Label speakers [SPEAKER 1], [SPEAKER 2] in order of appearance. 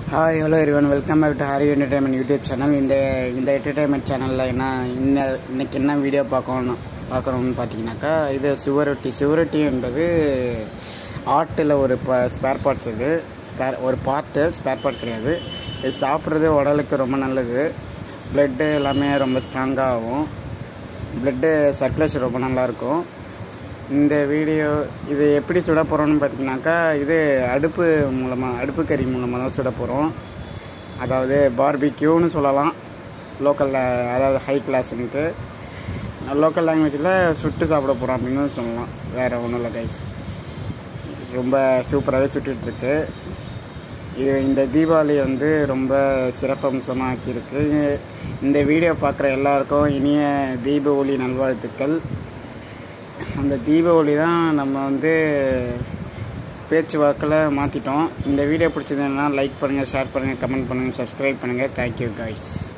[SPEAKER 1] hi hello everyone welcome back to Harry entertainment YouTube channel இந்த இந்த entertainment சேனலில் என்ன இன்ன இன்னைக்கு என்ன வீடியோ பார்க்கணும் பார்க்கணும்னு பார்த்தீங்கன்னாக்கா இது சுவரொட்டி சுவரொட்டின்றது ஆட்டில் ஒரு ப ஸ்பேர் பார்ட்ஸ் இது ஸ்பேர் ஒரு பார்ட்டு ஸ்பேர் பார்ட் கிடையாது இது சாப்பிட்றது உடலுக்கு ரொம்ப நல்லது ப்ளட்டு எல்லாமே ரொம்ப ஸ்ட்ராங்காக ஆகும் ப்ளட்டு சர்க்குலேஷன் ரொம்ப நல்லாயிருக்கும் இந்த வீடியோ இது எப்படி சுட போகிறோம்னு பார்த்தீங்கன்னாக்கா இது அடுப்பு மூலமாக அடுப்பு கறி மூலமாக தான் சுட போகிறோம் அதாவது பார்பிக்யூன்னு சொல்லலாம் லோக்கலில் அதாவது ஹை கிளாஸ்ன்ட்டு லோக்கல் லாங்குவேஜில் சுட்டு சாப்பிட போகிறோம் அப்படின்னு சொல்லலாம் வேறு ஒன்றும் இல்லை கைஸ் ரொம்ப சூப்பராகவே சுட்டுட்ருக்கு இது இந்த தீபாவளி வந்து ரொம்ப சிறப்பம்சமாக ஆக்கியிருக்கு இந்த வீடியோ பார்க்குற எல்லாருக்கும் இனிய தீப ஒளி நல்வாழ்த்துக்கள் அந்த தீப ஒளி தான் நம்ம வந்து பேச்சு வாக்கில் மாற்றிட்டோம் இந்த வீடியோ பிடிச்சதுன்னா லைக் பண்ணுங்கள் ஷேர் பண்ணுங்கள் கமெண்ட் பண்ணுங்கள் சப்ஸ்கிரைப் பண்ணுங்கள் தேங்க்யூ காய்ஸ்